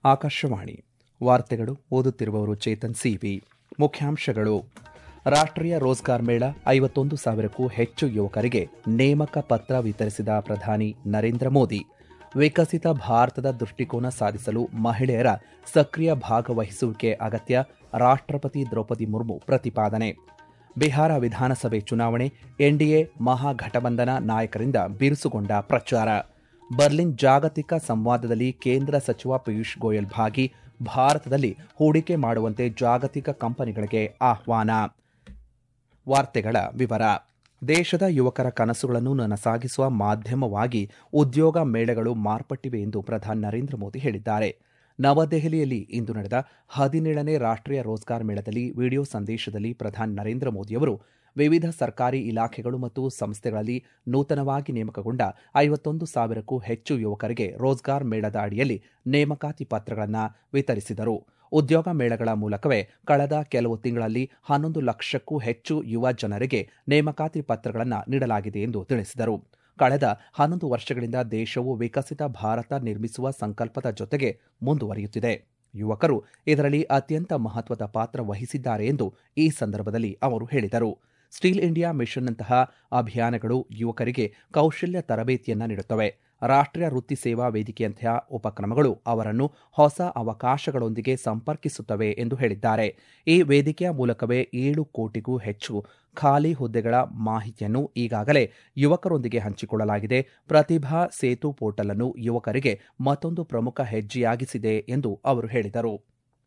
ಆಕಾಶವಾಣಿ ವಾರ್ತೆಗಳು ಓದುತ್ತಿರುವವರು ಚೇತನ್ ಸಿವಿ ಮುಖ್ಯಾಂಶಗಳು ರಾಷ್ಟ್ರೀಯ ರೋಜ್ಗಾರ್ ಮೇಳ ಐವತ್ತೊಂದು ಸಾವಿರಕ್ಕೂ ಹೆಚ್ಚು ಯುವಕರಿಗೆ ನೇಮಕ ಪತ್ರ ವಿತರಿಸಿದ ಪ್ರಧಾನಿ ನರೇಂದ್ರ ಮೋದಿ ವಿಕಸಿತ ಭಾರತದ ದೃಷ್ಟಿಕೋನ ಸಾಧಿಸಲು ಮಹಿಳೆಯರ ಸಕ್ರಿಯ ಭಾಗವಹಿಸುವಿಕೆ ಅಗತ್ಯ ರಾಷ್ಟ್ರಪತಿ ದ್ರೌಪದಿ ಮುರ್ಮು ಪ್ರತಿಪಾದನೆ ಬಿಹಾರ ವಿಧಾನಸಭೆ ಚುನಾವಣೆ ಎನ್ಡಿಎ ಮಹಾಘಟಬಂಧನ ನಾಯಕರಿಂದ ಬಿರುಸುಗೊಂಡ ಪ್ರಚಾರ ಬರ್ಲಿನ್ ಜಾಗತಿಕ ಸಂವಾದದಲ್ಲಿ ಕೇಂದ್ರ ಸಚಿವ ಪಿಯೂಷ್ ಗೋಯಲ್ ಭಾಗಿ ಭಾರತದಲ್ಲಿ ಹೂಡಿಕೆ ಮಾಡುವಂತೆ ಜಾಗತಿಕ ಕಂಪನಿಗಳಿಗೆ ಆಹ್ವಾನ ವಾರ್ತೆಗಳ ವಿವರ ದೇಶದ ಯುವಕರ ಕನಸುಗಳನ್ನು ನನಸಾಗಿಸುವ ಮಾಧ್ಯಮವಾಗಿ ಉದ್ಯೋಗ ಮೇಳಗಳು ಮಾರ್ಪಟ್ಟಿವೆ ಎಂದು ಪ್ರಧಾನಿ ನರೇಂದ್ರ ಮೋದಿ ಹೇಳಿದ್ದಾರೆ ನವದೆಹಲಿಯಲ್ಲಿ ಇಂದು ನಡೆದ ಹದಿನೇಳನೇ ರಾಷ್ಟ್ರೀಯ ರೋಜ್ಗಾರ್ ಮೇಳದಲ್ಲಿ ವಿಡಿಯೋ ಸಂದೇಶದಲ್ಲಿ ಪ್ರಧಾನಿ ನರೇಂದ್ರ ಮೋದಿಯವರು ವಿವಿಧ ಸರ್ಕಾರಿ ಇಲಾಖೆಗಳು ಮತ್ತು ಸಂಸ್ಥೆಗಳಲ್ಲಿ ನೂತನವಾಗಿ ನೇಮಕಗೊಂಡ ಐವತ್ತೊಂದು ಸಾವಿರಕ್ಕೂ ಹೆಚ್ಚು ಯುವಕರಿಗೆ ರೋಜ್ಗಾರ್ ಮೇಳದ ಅಡಿಯಲ್ಲಿ ನೇಮಕಾತಿ ಪತ್ರಗಳನ್ನು ವಿತರಿಸಿದರು ಉದ್ಯೋಗ ಮೇಳಗಳ ಮೂಲಕವೇ ಕಳೆದ ಕೆಲವು ತಿಂಗಳಲ್ಲಿ ಹನ್ನೊಂದು ಲಕ್ಷಕ್ಕೂ ಹೆಚ್ಚು ಯುವ ಜನರಿಗೆ ನೇಮಕಾತಿ ಪತ್ರಗಳನ್ನು ನೀಡಲಾಗಿದೆ ಎಂದು ತಿಳಿಸಿದರು ಕಳೆದ ಹನ್ನೊಂದು ವರ್ಷಗಳಿಂದ ದೇಶವು ವಿಕಸಿತ ಭಾರತ ನಿರ್ಮಿಸುವ ಸಂಕಲ್ಪದ ಜೊತೆಗೆ ಮುಂದುವರಿಯುತ್ತಿದೆ ಯುವಕರು ಇದರಲ್ಲಿ ಅತ್ಯಂತ ಮಹತ್ವದ ಪಾತ್ರ ವಹಿಸಿದ್ದಾರೆ ಎಂದು ಈ ಸಂದರ್ಭದಲ್ಲಿ ಅವರು ಹೇಳಿದರು ಸ್ಟೀಲ್ ಇಂಡಿಯಾ ಮಿಷನ್ನಂತಹ ಅಭಿಯಾನಗಳು ಯುವಕರಿಗೆ ಕೌಶಲ್ಯ ತರಬೇತಿಯನ್ನು ನೀಡುತ್ತವೆ ರಾಷ್ಟ್ರೀಯ ವೃತ್ತಿ ಸೇವಾ ವೇದಿಕೆಯಂತಹ ಉಪಕ್ರಮಗಳು ಅವರನ್ನು ಹೊಸ ಅವಕಾಶಗಳೊಂದಿಗೆ ಸಂಪರ್ಕಿಸುತ್ತವೆ ಎಂದು ಹೇಳಿದ್ದಾರೆ ಈ ವೇದಿಕೆಯ ಮೂಲಕವೇ ಏಳು ಕೋಟಿಗೂ ಹೆಚ್ಚು ಖಾಲಿ ಹುದ್ದೆಗಳ ಮಾಹಿತಿಯನ್ನು ಈಗಾಗಲೇ ಯುವಕರೊಂದಿಗೆ ಹಂಚಿಕೊಳ್ಳಲಾಗಿದೆ ಪ್ರತಿಭಾ ಸೇತು ಪೋರ್ಟಲ್ ಅನ್ನು ಯುವಕರಿಗೆ ಮತ್ತೊಂದು ಪ್ರಮುಖ ಹೆಜ್ಜೆಯಾಗಿಸಿದೆ ಎಂದು ಅವರು ಹೇಳಿದರು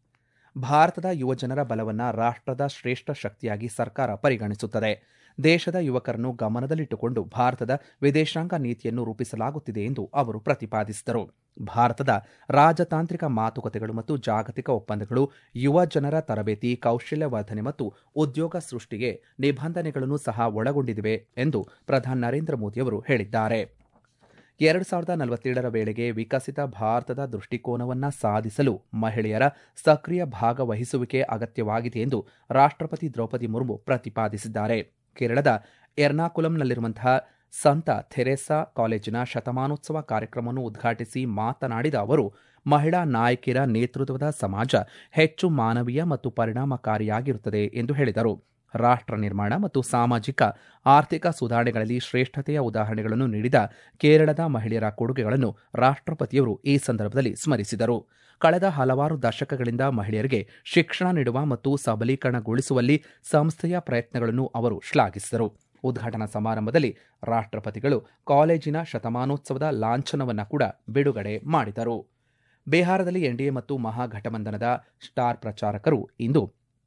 ಭಾರತದ ಯುವಜನರ ಬಲವನ್ನು ರಾಷ್ಟ್ರದ ಶ್ರೇಷ್ಠ ಶಕ್ತಿಯಾಗಿ ಸರ್ಕಾರ ಪರಿಗಣಿಸುತ್ತದೆ ದೇಶದ ಯುವಕರನ್ನು ಗಮನದಲ್ಲಿಟ್ಟುಕೊಂಡು ಭಾರತದ ವಿದೇಶಾಂಗ ನೀತಿಯನ್ನು ರೂಪಿಸಲಾಗುತ್ತಿದೆ ಎಂದು ಅವರು ಪ್ರತಿಪಾದಿಸಿದರು ಭಾರತದ ರಾಜತಾಂತ್ರಿಕ ಮಾತುಕತೆಗಳು ಮತ್ತು ಜಾಗತಿಕ ಒಪ್ಪಂದಗಳು ಯುವ ಜನರ ತರಬೇತಿ ಕೌಶಲ್ಯ ವರ್ಧನೆ ಮತ್ತು ಉದ್ಯೋಗ ಸೃಷ್ಟಿಗೆ ನಿಬಂಧನೆಗಳನ್ನು ಸಹ ಒಳಗೊಂಡಿವೆ ಎಂದು ಪ್ರಧಾನಿ ನರೇಂದ್ರ ಮೋದಿಯವರು ಹೇಳಿದ್ದಾರೆ ಎರಡು ಸಾವಿರದ ನಲವತ್ತೇಳರ ವೇಳೆಗೆ ವಿಕಸಿತ ಭಾರತದ ದೃಷ್ಟಿಕೋನವನ್ನು ಸಾಧಿಸಲು ಮಹಿಳೆಯರ ಸಕ್ರಿಯ ಭಾಗವಹಿಸುವಿಕೆ ಅಗತ್ಯವಾಗಿದೆ ಎಂದು ರಾಷ್ಟ್ರಪತಿ ದ್ರೌಪದಿ ಮುರ್ಮು ಪ್ರತಿಪಾದಿಸಿದ್ದಾರೆ ಕೇರಳದ ಎರ್ನಾಕುಲಂನಲ್ಲಿರುವಂತಹ ಸಂತ ಥೆರೆಸಾ ಕಾಲೇಜಿನ ಶತಮಾನೋತ್ಸವ ಕಾರ್ಯಕ್ರಮವನ್ನು ಉದ್ಘಾಟಿಸಿ ಮಾತನಾಡಿದ ಅವರು ಮಹಿಳಾ ನಾಯಕಿಯರ ನೇತೃತ್ವದ ಸಮಾಜ ಹೆಚ್ಚು ಮಾನವೀಯ ಮತ್ತು ಪರಿಣಾಮಕಾರಿಯಾಗಿರುತ್ತದೆ ಎಂದು ಹೇಳಿದರು ರಾಷ್ಟ್ರ ನಿರ್ಮಾಣ ಮತ್ತು ಸಾಮಾಜಿಕ ಆರ್ಥಿಕ ಸುಧಾರಣೆಗಳಲ್ಲಿ ಶ್ರೇಷ್ಠತೆಯ ಉದಾಹರಣೆಗಳನ್ನು ನೀಡಿದ ಕೇರಳದ ಮಹಿಳೆಯರ ಕೊಡುಗೆಗಳನ್ನು ರಾಷ್ಟ್ರಪತಿಯವರು ಈ ಸಂದರ್ಭದಲ್ಲಿ ಸ್ಮರಿಸಿದರು ಕಳೆದ ಹಲವಾರು ದಶಕಗಳಿಂದ ಮಹಿಳೆಯರಿಗೆ ಶಿಕ್ಷಣ ನೀಡುವ ಮತ್ತು ಸಬಲೀಕರಣಗೊಳಿಸುವಲ್ಲಿ ಸಂಸ್ಥೆಯ ಪ್ರಯತ್ನಗಳನ್ನು ಅವರು ಶ್ಲಾಘಿಸಿದರು ಉದ್ಘಾಟನಾ ಸಮಾರಂಭದಲ್ಲಿ ರಾಷ್ಟ್ರಪತಿಗಳು ಕಾಲೇಜಿನ ಶತಮಾನೋತ್ಸವದ ಲಾಂಛನವನ್ನು ಕೂಡ ಬಿಡುಗಡೆ ಮಾಡಿದರು ಬಿಹಾರದಲ್ಲಿ ಎನ್ಡಿಎ ಮತ್ತು ಮಹಾಘಟಬಂಧನದ ಸ್ಟಾರ್ ಪ್ರಚಾರಕರು ಇಂದು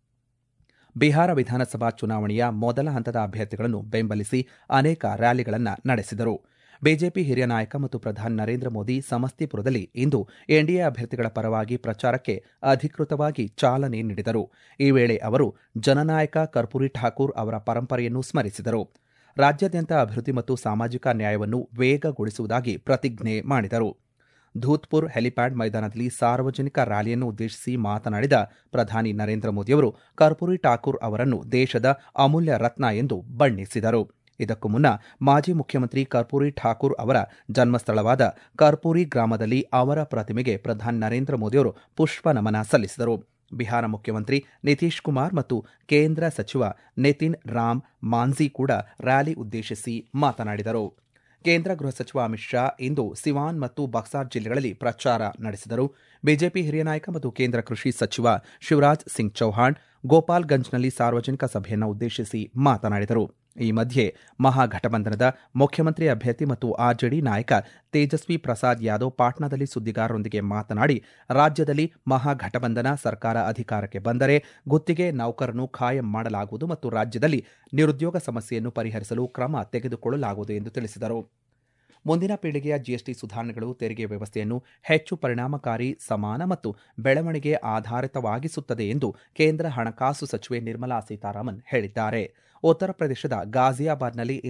ಬಿಹಾರ ವಿಧಾನಸಭಾ ಚುನಾವಣೆಯ ಮೊದಲ ಹಂತದ ಅಭ್ಯರ್ಥಿಗಳನ್ನು ಬೆಂಬಲಿಸಿ ಅನೇಕ ರ್ಯಾಲಿಗಳನ್ನು ನಡೆಸಿದರು ಬಿಜೆಪಿ ಹಿರಿಯ ನಾಯಕ ಮತ್ತು ಪ್ರಧಾನಿ ನರೇಂದ್ರ ಮೋದಿ ಸಮಸ್ತಿಪುರದಲ್ಲಿ ಇಂದು ಎನ್ಡಿಎ ಅಭ್ಯರ್ಥಿಗಳ ಪರವಾಗಿ ಪ್ರಚಾರಕ್ಕೆ ಅಧಿಕೃತವಾಗಿ ಚಾಲನೆ ನೀಡಿದರು ಈ ವೇಳೆ ಅವರು ಜನನಾಯಕ ಕರ್ಪೂರಿ ಠಾಕೂರ್ ಅವರ ಪರಂಪರೆಯನ್ನು ಸ್ಮರಿಸಿದರು ರಾಜ್ಯಾದ್ಯಂತ ಅಭಿವೃದ್ಧಿ ಮತ್ತು ಸಾಮಾಜಿಕ ನ್ಯಾಯವನ್ನು ವೇಗಗೊಳಿಸುವುದಾಗಿ ಪ್ರತಿಜ್ಞೆ ಮಾಡಿದರು ಧೂತ್ಪುರ್ ಹೆಲಿಪ್ಯಾಡ್ ಮೈದಾನದಲ್ಲಿ ಸಾರ್ವಜನಿಕ ರ್ಯಾಲಿಯನ್ನು ಉದ್ದೇಶಿಸಿ ಮಾತನಾಡಿದ ಪ್ರಧಾನಿ ನರೇಂದ್ರ ಮೋದಿಯವರು ಕರ್ಪೂರಿ ಠಾಕೂರ್ ಅವರನ್ನು ದೇಶದ ಅಮೂಲ್ಯ ರತ್ನ ಎಂದು ಬಣ್ಣಿಸಿದರು ಇದಕ್ಕೂ ಮುನ್ನ ಮಾಜಿ ಮುಖ್ಯಮಂತ್ರಿ ಕರ್ಪೂರಿ ಠಾಕೂರ್ ಅವರ ಜನ್ಮಸ್ಥಳವಾದ ಕರ್ಪೂರಿ ಗ್ರಾಮದಲ್ಲಿ ಅವರ ಪ್ರತಿಮೆಗೆ ಪ್ರಧಾನಿ ನರೇಂದ್ರ ಮೋದಿಯವರು ಪುಷ್ಪ ನಮನ ಸಲ್ಲಿಸಿದರು ಬಿಹಾರ ಮುಖ್ಯಮಂತ್ರಿ ನಿತೀಶ್ ಕುಮಾರ್ ಮತ್ತು ಕೇಂದ್ರ ಸಚಿವ ನಿತಿನ್ ರಾಮ್ ಮಾಂಝಿ ಕೂಡ ರ್ಯಾಲಿ ಉದ್ದೇಶಿಸಿ ಮಾತನಾಡಿದರು ಕೇಂದ್ರ ಗೃಹ ಸಚಿವ ಅಮಿತ್ ಶಾ ಇಂದು ಸಿವಾನ್ ಮತ್ತು ಬಕ್ಸಾರ್ ಜಿಲ್ಲೆಗಳಲ್ಲಿ ಪ್ರಚಾರ ನಡೆಸಿದರು ಬಿಜೆಪಿ ಹಿರಿಯ ನಾಯಕ ಮತ್ತು ಕೇಂದ್ರ ಕೃಷಿ ಸಚಿವ ಶಿವರಾಜ್ ಸಿಂಗ್ ಚೌಹಾಣ್ ಗೋಪಾಲ್ಗಂಜ್ನಲ್ಲಿ ಸಾರ್ವಜನಿಕ ಸಭೆಯನ್ನು ಉದ್ದೇಶಿಸಿ ಮಾತನಾಡಿದರು ಈ ಮಧ್ಯೆ ಮಹಾಘಟಬಂಧನದ ಮುಖ್ಯಮಂತ್ರಿ ಅಭ್ಯರ್ಥಿ ಮತ್ತು ಆರ್ಜೆಡಿ ನಾಯಕ ತೇಜಸ್ವಿ ಪ್ರಸಾದ್ ಯಾದವ್ ಪಾಟ್ನಾದಲ್ಲಿ ಸುದ್ದಿಗಾರರೊಂದಿಗೆ ಮಾತನಾಡಿ ರಾಜ್ಯದಲ್ಲಿ ಮಹಾಘಟಬಂಧನ ಸರ್ಕಾರ ಅಧಿಕಾರಕ್ಕೆ ಬಂದರೆ ಗುತ್ತಿಗೆ ನೌಕರನ್ನು ಖಾಯಂ ಮಾಡಲಾಗುವುದು ಮತ್ತು ರಾಜ್ಯದಲ್ಲಿ ನಿರುದ್ಯೋಗ ಸಮಸ್ಯೆಯನ್ನು ಪರಿಹರಿಸಲು ಕ್ರಮ ತೆಗೆದುಕೊಳ್ಳಲಾಗುವುದು ಎಂದು ತಿಳಿಸಿದರು ಮುಂದಿನ ಪೀಳಿಗೆಯ ಜಿಎಸ್ಟಿ ಸುಧಾರಣೆಗಳು ತೆರಿಗೆ ವ್ಯವಸ್ಥೆಯನ್ನು ಹೆಚ್ಚು ಪರಿಣಾಮಕಾರಿ ಸಮಾನ ಮತ್ತು ಬೆಳವಣಿಗೆ ಆಧಾರಿತವಾಗಿಸುತ್ತದೆ ಎಂದು ಕೇಂದ್ರ ಹಣಕಾಸು ಸಚಿವೆ ನಿರ್ಮಲಾ ಸೀತಾರಾಮನ್ ಹೇಳಿದ್ದಾರೆ ಉತ್ತರ ಪ್ರದೇಶದ ಗಾಜಿಯಾಬಾದ್ನಲ್ಲಿ ಇಂದು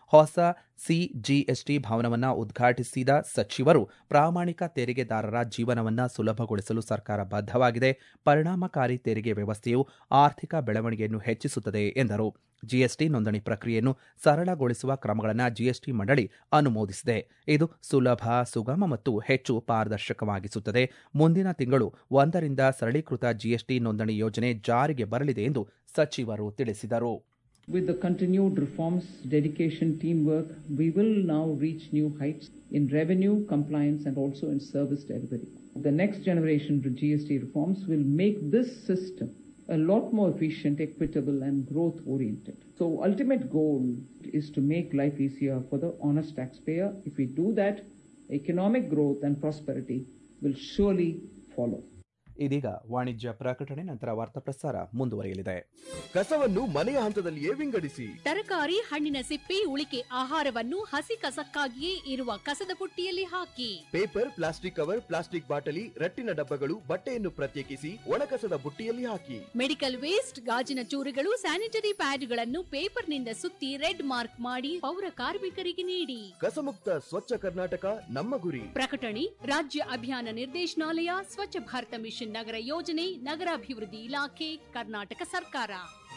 ಹೊಸ ಸಿಜಿಎಸ್ಟಿ ಭವನವನ್ನು ಉದ್ಘಾಟಿಸಿದ ಸಚಿವರು ಪ್ರಾಮಾಣಿಕ ತೆರಿಗೆದಾರರ ಜೀವನವನ್ನು ಸುಲಭಗೊಳಿಸಲು ಸರ್ಕಾರ ಬದ್ಧವಾಗಿದೆ ಪರಿಣಾಮಕಾರಿ ತೆರಿಗೆ ವ್ಯವಸ್ಥೆಯು ಆರ್ಥಿಕ ಬೆಳವಣಿಗೆಯನ್ನು ಹೆಚ್ಚಿಸುತ್ತದೆ ಎಂದರು ಜಿಎಸ್ಟಿ ನೋಂದಣಿ ಪ್ರಕ್ರಿಯೆಯನ್ನು ಸರಳಗೊಳಿಸುವ ಕ್ರಮಗಳನ್ನು ಜಿಎಸ್ಟಿ ಮಂಡಳಿ ಅನುಮೋದಿಸಿದೆ ಇದು ಸುಲಭ ಸುಗಮ ಮತ್ತು ಹೆಚ್ಚು ಪಾರದರ್ಶಕವಾಗಿಸುತ್ತದೆ ಮುಂದಿನ ತಿಂಗಳು ಒಂದರಿಂದ ಸರಳೀಕೃತ ಜಿಎಸ್ಟಿ ನೋಂದಣಿ ಯೋಜನೆ ಜಾರಿಗೆ ಬರಲಿದೆ ಎಂದು ಸಚಿವರು ತಿಳಿಸಿದರು With the continued reforms, dedication, teamwork, we will now reach new heights in revenue, compliance, and also in service delivery. The next generation of GST reforms will make this system a lot more efficient, equitable, and growth oriented. So, ultimate goal is to make life easier for the honest taxpayer. If we do that, economic growth and prosperity will surely follow. ಇದೀಗ ವಾಣಿಜ್ಯ ಪ್ರಕಟಣೆ ನಂತರ ವಾರ್ತಾ ಪ್ರಸಾರ ಮುಂದುವರಿಯಲಿದೆ ಕಸವನ್ನು ಮನೆಯ ಹಂತದಲ್ಲಿಯೇ ವಿಂಗಡಿಸಿ ತರಕಾರಿ ಹಣ್ಣಿನ ಸಿಪ್ಪೆ ಉಳಿಕೆ ಆಹಾರವನ್ನು ಹಸಿ ಕಸಕ್ಕಾಗಿಯೇ ಇರುವ ಕಸದ ಬುಟ್ಟಿಯಲ್ಲಿ ಹಾಕಿ ಪೇಪರ್ ಪ್ಲಾಸ್ಟಿಕ್ ಕವರ್ ಪ್ಲಾಸ್ಟಿಕ್ ಬಾಟಲಿ ರಟ್ಟಿನ ಡಬ್ಬಗಳು ಬಟ್ಟೆಯನ್ನು ಪ್ರತ್ಯೇಕಿಸಿ ಒಣಕಸದ ಬುಟ್ಟಿಯಲ್ಲಿ ಹಾಕಿ ಮೆಡಿಕಲ್ ವೇಸ್ಟ್ ಗಾಜಿನ ಚೂರುಗಳು ಸ್ಯಾನಿಟರಿ ಪ್ಯಾಡ್ಗಳನ್ನು ಪೇಪರ್ನಿಂದ ಸುತ್ತಿ ರೆಡ್ ಮಾರ್ಕ್ ಮಾಡಿ ಪೌರ ಕಾರ್ಮಿಕರಿಗೆ ನೀಡಿ ಕಸಮುಕ್ತ ಸ್ವಚ್ಛ ಕರ್ನಾಟಕ ನಮ್ಮ ಗುರಿ ಪ್ರಕಟಣೆ ರಾಜ್ಯ ಅಭಿಯಾನ ನಿರ್ದೇಶನಾಲಯ ಸ್ವಚ್ಛ ಭಾರತ ಮಿಷನ್ ನಗರ ಯೋಜನೆ ನಗರಾಭಿವೃದ್ಧಿ ಇಲಾಖೆ ಕರ್ನಾಟಕ ಸರ್ಕಾರ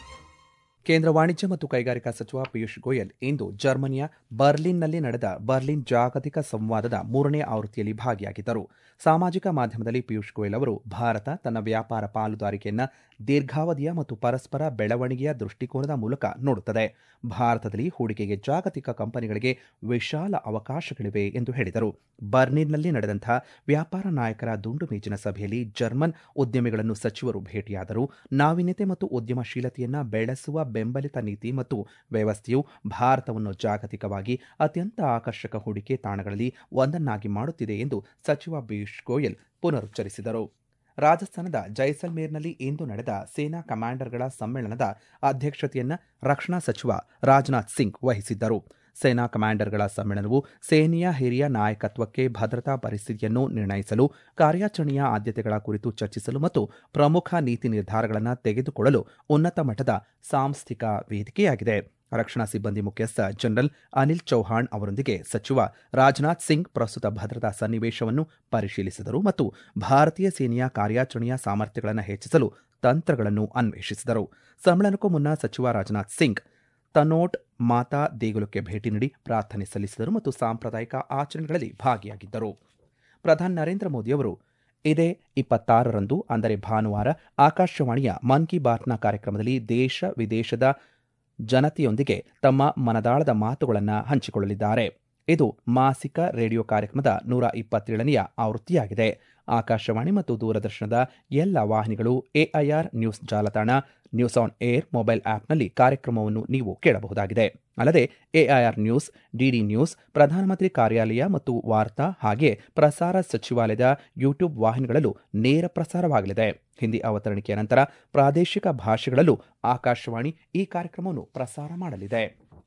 ಕೇಂದ್ರ ವಾಣಿಜ್ಯ ಮತ್ತು ಕೈಗಾರಿಕಾ ಸಚಿವ ಪಿಯೂಷ್ ಗೋಯಲ್ ಇಂದು ಜರ್ಮನಿಯ ಬರ್ಲಿನ್ನಲ್ಲಿ ನಡೆದ ಬರ್ಲಿನ್ ಜಾಗತಿಕ ಸಂವಾದದ ಮೂರನೇ ಆವೃತ್ತಿಯಲ್ಲಿ ಭಾಗಿಯಾಗಿದ್ದರು ಸಾಮಾಜಿಕ ಮಾಧ್ಯಮದಲ್ಲಿ ಪಿಯೂಷ್ ಗೋಯಲ್ ಅವರು ಭಾರತ ತನ್ನ ವ್ಯಾಪಾರ ಪಾಲುದಾರಿಕೆಯನ್ನು ದೀರ್ಘಾವಧಿಯ ಮತ್ತು ಪರಸ್ಪರ ಬೆಳವಣಿಗೆಯ ದೃಷ್ಟಿಕೋನದ ಮೂಲಕ ನೋಡುತ್ತದೆ ಭಾರತದಲ್ಲಿ ಹೂಡಿಕೆಗೆ ಜಾಗತಿಕ ಕಂಪನಿಗಳಿಗೆ ವಿಶಾಲ ಅವಕಾಶಗಳಿವೆ ಎಂದು ಹೇಳಿದರು ಬರ್ನಿನ್ನಲ್ಲಿ ನಡೆದಂತಹ ವ್ಯಾಪಾರ ನಾಯಕರ ದುಂಡು ಮೇಜಿನ ಸಭೆಯಲ್ಲಿ ಜರ್ಮನ್ ಉದ್ಯಮಿಗಳನ್ನು ಸಚಿವರು ಭೇಟಿಯಾದರು ನಾವೀನ್ಯತೆ ಮತ್ತು ಉದ್ಯಮಶೀಲತೆಯನ್ನು ಬೆಳೆಸುವ ಬೆಂಬಲಿತ ನೀತಿ ಮತ್ತು ವ್ಯವಸ್ಥೆಯು ಭಾರತವನ್ನು ಜಾಗತಿಕವಾಗಿ ಅತ್ಯಂತ ಆಕರ್ಷಕ ಹೂಡಿಕೆ ತಾಣಗಳಲ್ಲಿ ಒಂದನ್ನಾಗಿ ಮಾಡುತ್ತಿದೆ ಎಂದು ಸಚಿವ ಪಿಯೂಷ್ ಗೋಯಲ್ ಪುನರುಚ್ಚರಿಸಿದರು ರಾಜಸ್ಥಾನದ ಜೈಸಲ್ಮೇರ್ನಲ್ಲಿ ಇಂದು ನಡೆದ ಸೇನಾ ಕಮಾಂಡರ್ಗಳ ಸಮ್ಮೇಳನದ ಅಧ್ಯಕ್ಷತೆಯನ್ನು ರಕ್ಷಣಾ ಸಚಿವ ರಾಜನಾಥ್ ಸಿಂಗ್ ವಹಿಸಿದ್ದರು ಸೇನಾ ಕಮಾಂಡರ್ಗಳ ಸಮ್ಮೇಳನವು ಸೇನೆಯ ಹಿರಿಯ ನಾಯಕತ್ವಕ್ಕೆ ಭದ್ರತಾ ಪರಿಸ್ಥಿತಿಯನ್ನು ನಿರ್ಣಯಿಸಲು ಕಾರ್ಯಾಚರಣೆಯ ಆದ್ಯತೆಗಳ ಕುರಿತು ಚರ್ಚಿಸಲು ಮತ್ತು ಪ್ರಮುಖ ನೀತಿ ನಿರ್ಧಾರಗಳನ್ನು ತೆಗೆದುಕೊಳ್ಳಲು ಉನ್ನತ ಮಟ್ಟದ ಸಾಂಸ್ಥಿಕ ವೇದಿಕೆಯಾಗಿದೆ ರಕ್ಷಣಾ ಸಿಬ್ಬಂದಿ ಮುಖ್ಯಸ್ಥ ಜನರಲ್ ಅನಿಲ್ ಚೌಹಾಣ್ ಅವರೊಂದಿಗೆ ಸಚಿವ ರಾಜನಾಥ್ ಸಿಂಗ್ ಪ್ರಸ್ತುತ ಭದ್ರತಾ ಸನ್ನಿವೇಶವನ್ನು ಪರಿಶೀಲಿಸಿದರು ಮತ್ತು ಭಾರತೀಯ ಸೇನೆಯ ಕಾರ್ಯಾಚರಣೆಯ ಸಾಮರ್ಥ್ಯಗಳನ್ನು ಹೆಚ್ಚಿಸಲು ತಂತ್ರಗಳನ್ನು ಅನ್ವೇಷಿಸಿದರು ಸಮ್ಮೇಳನಕ್ಕೂ ಮುನ್ನ ಸಚಿವ ರಾಜನಾಥ್ ಸಿಂಗ್ ತನೋಟ್ ಮಾತಾ ದೇಗುಲಕ್ಕೆ ಭೇಟಿ ನೀಡಿ ಪ್ರಾರ್ಥನೆ ಸಲ್ಲಿಸಿದರು ಮತ್ತು ಸಾಂಪ್ರದಾಯಿಕ ಆಚರಣೆಗಳಲ್ಲಿ ಭಾಗಿಯಾಗಿದ್ದರು ಪ್ರಧಾನಿ ನರೇಂದ್ರ ಮೋದಿಯವರು ಇದೇ ಇಪ್ಪತ್ತಾರರಂದು ಅಂದರೆ ಭಾನುವಾರ ಆಕಾಶವಾಣಿಯ ಮನ್ ಕಿ ಬಾತ್ನ ಕಾರ್ಯಕ್ರಮದಲ್ಲಿ ದೇಶ ವಿದೇಶದ ಜನತೆಯೊಂದಿಗೆ ತಮ್ಮ ಮನದಾಳದ ಮಾತುಗಳನ್ನು ಹಂಚಿಕೊಳ್ಳಲಿದ್ದಾರೆ ಇದು ಮಾಸಿಕ ರೇಡಿಯೋ ಕಾರ್ಯಕ್ರಮದ ನೂರ ಇಪ್ಪತ್ತೇಳನೆಯ ಆವೃತ್ತಿಯಾಗಿದೆ ಆಕಾಶವಾಣಿ ಮತ್ತು ದೂರದರ್ಶನದ ಎಲ್ಲ ವಾಹಿನಿಗಳು ಎಐಆರ್ ನ್ಯೂಸ್ ಜಾಲತಾಣ ನ್ಯೂಸ್ ಆನ್ ಏರ್ ಮೊಬೈಲ್ ಆಪ್ನಲ್ಲಿ ಕಾರ್ಯಕ್ರಮವನ್ನು ನೀವು ಕೇಳಬಹುದಾಗಿದೆ ಅಲ್ಲದೆ ಎಐಆರ್ ನ್ಯೂಸ್ ಡಿಡಿ ನ್ಯೂಸ್ ಪ್ರಧಾನಮಂತ್ರಿ ಕಾರ್ಯಾಲಯ ಮತ್ತು ವಾರ್ತಾ ಹಾಗೆ ಪ್ರಸಾರ ಸಚಿವಾಲಯದ ಯೂಟ್ಯೂಬ್ ವಾಹಿನಿಗಳಲ್ಲೂ ನೇರ ಪ್ರಸಾರವಾಗಲಿದೆ ಹಿಂದಿ ಅವತರಣಿಕೆಯ ನಂತರ ಪ್ರಾದೇಶಿಕ ಭಾಷೆಗಳಲ್ಲೂ ಆಕಾಶವಾಣಿ ಈ ಕಾರ್ಯಕ್ರಮವನ್ನು ಪ್ರಸಾರ ಮಾಡಲಿದೆ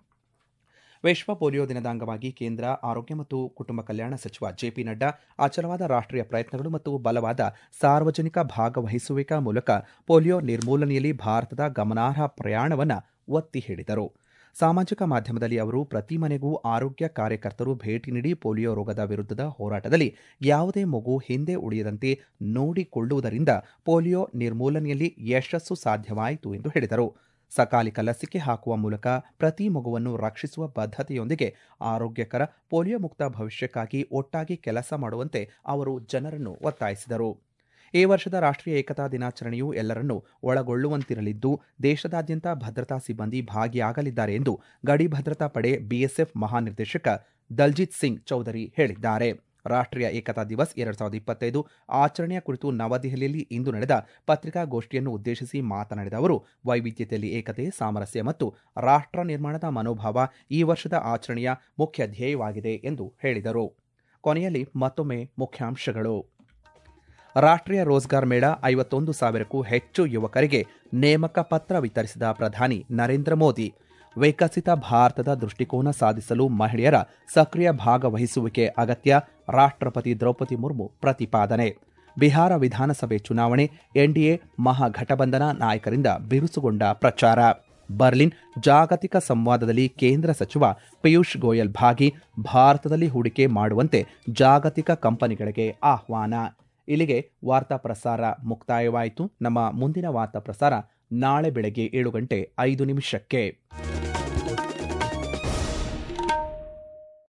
ವಿಶ್ವ ಪೋಲಿಯೋ ದಿನದ ಅಂಗವಾಗಿ ಕೇಂದ್ರ ಆರೋಗ್ಯ ಮತ್ತು ಕುಟುಂಬ ಕಲ್ಯಾಣ ಸಚಿವ ಜೆಪಿ ನಡ್ಡಾ ಅಚಲವಾದ ರಾಷ್ಟ್ರೀಯ ಪ್ರಯತ್ನಗಳು ಮತ್ತು ಬಲವಾದ ಸಾರ್ವಜನಿಕ ಭಾಗವಹಿಸುವಿಕ ಮೂಲಕ ಪೋಲಿಯೋ ನಿರ್ಮೂಲನೆಯಲ್ಲಿ ಭಾರತದ ಗಮನಾರ್ಹ ಪ್ರಯಾಣವನ್ನು ಒತ್ತಿ ಹೇಳಿದರು ಸಾಮಾಜಿಕ ಮಾಧ್ಯಮದಲ್ಲಿ ಅವರು ಪ್ರತಿ ಮನೆಗೂ ಆರೋಗ್ಯ ಕಾರ್ಯಕರ್ತರು ಭೇಟಿ ನೀಡಿ ಪೋಲಿಯೋ ರೋಗದ ವಿರುದ್ಧದ ಹೋರಾಟದಲ್ಲಿ ಯಾವುದೇ ಮಗು ಹಿಂದೆ ಉಳಿಯದಂತೆ ನೋಡಿಕೊಳ್ಳುವುದರಿಂದ ಪೋಲಿಯೋ ನಿರ್ಮೂಲನೆಯಲ್ಲಿ ಯಶಸ್ಸು ಸಾಧ್ಯವಾಯಿತು ಎಂದು ಹೇಳಿದರು ಸಕಾಲಿಕ ಲಸಿಕೆ ಹಾಕುವ ಮೂಲಕ ಪ್ರತಿ ಮಗುವನ್ನು ರಕ್ಷಿಸುವ ಬದ್ಧತೆಯೊಂದಿಗೆ ಆರೋಗ್ಯಕರ ಪೋಲಿಯೋ ಮುಕ್ತ ಭವಿಷ್ಯಕ್ಕಾಗಿ ಒಟ್ಟಾಗಿ ಕೆಲಸ ಮಾಡುವಂತೆ ಅವರು ಜನರನ್ನು ಒತ್ತಾಯಿಸಿದರು ಈ ವರ್ಷದ ರಾಷ್ಟ್ರೀಯ ಏಕತಾ ದಿನಾಚರಣೆಯು ಎಲ್ಲರನ್ನೂ ಒಳಗೊಳ್ಳುವಂತಿರಲಿದ್ದು ದೇಶದಾದ್ಯಂತ ಭದ್ರತಾ ಸಿಬ್ಬಂದಿ ಭಾಗಿಯಾಗಲಿದ್ದಾರೆ ಎಂದು ಗಡಿ ಭದ್ರತಾ ಪಡೆ ಬಿಎಸ್ಎಫ್ ಮಹಾನಿರ್ದೇಶಕ ದಲ್ಜಿತ್ ಸಿಂಗ್ ಚೌಧರಿ ಹೇಳಿದ್ದಾರೆ ರಾಷ್ಟ್ರೀಯ ಏಕತಾ ದಿವಸ್ ಎರಡ್ ಸಾವಿರದ ಇಪ್ಪತ್ತೈದು ಆಚರಣೆಯ ಕುರಿತು ನವದೆಹಲಿಯಲ್ಲಿ ಇಂದು ನಡೆದ ಪತ್ರಿಕಾಗೋಷ್ಠಿಯನ್ನು ಉದ್ದೇಶಿಸಿ ಮಾತನಾಡಿದ ಅವರು ವೈವಿಧ್ಯತೆಯಲ್ಲಿ ಏಕತೆ ಸಾಮರಸ್ಯ ಮತ್ತು ರಾಷ್ಟ್ರ ನಿರ್ಮಾಣದ ಮನೋಭಾವ ಈ ವರ್ಷದ ಆಚರಣೆಯ ಮುಖ್ಯ ಧ್ಯೇಯವಾಗಿದೆ ಎಂದು ಹೇಳಿದರು ಕೊನೆಯಲ್ಲಿ ಮತ್ತೊಮ್ಮೆ ಮುಖ್ಯಾಂಶಗಳು ರಾಷ್ಟ್ರೀಯ ರೋಜ್ಗಾರ್ ಮೇಳ ಐವತ್ತೊಂದು ಸಾವಿರಕ್ಕೂ ಹೆಚ್ಚು ಯುವಕರಿಗೆ ನೇಮಕ ಪತ್ರ ವಿತರಿಸಿದ ಪ್ರಧಾನಿ ನರೇಂದ್ರ ಮೋದಿ ವಿಕಸಿತ ಭಾರತದ ದೃಷ್ಟಿಕೋನ ಸಾಧಿಸಲು ಮಹಿಳೆಯರ ಸಕ್ರಿಯ ಭಾಗವಹಿಸುವಿಕೆ ಅಗತ್ಯ ರಾಷ್ಟ್ರಪತಿ ದ್ರೌಪದಿ ಮುರ್ಮು ಪ್ರತಿಪಾದನೆ ಬಿಹಾರ ವಿಧಾನಸಭೆ ಚುನಾವಣೆ ಎನ್ಡಿಎ ಮಹಾಘಟಬಂಧನ ನಾಯಕರಿಂದ ಬಿರುಸುಗೊಂಡ ಪ್ರಚಾರ ಬರ್ಲಿನ್ ಜಾಗತಿಕ ಸಂವಾದದಲ್ಲಿ ಕೇಂದ್ರ ಸಚಿವ ಪಿಯೂಷ್ ಗೋಯಲ್ ಭಾಗಿ ಭಾರತದಲ್ಲಿ ಹೂಡಿಕೆ ಮಾಡುವಂತೆ ಜಾಗತಿಕ ಕಂಪನಿಗಳಿಗೆ ಆಹ್ವಾನ ಇಲ್ಲಿಗೆ ವಾರ್ತಾ ಪ್ರಸಾರ ಮುಕ್ತಾಯವಾಯಿತು ನಮ್ಮ ಮುಂದಿನ ವಾರ್ತಾ ಪ್ರಸಾರ ನಾಳೆ ಬೆಳಗ್ಗೆ ಏಳು ಗಂಟೆ ಐದು ನಿಮಿಷಕ್ಕೆ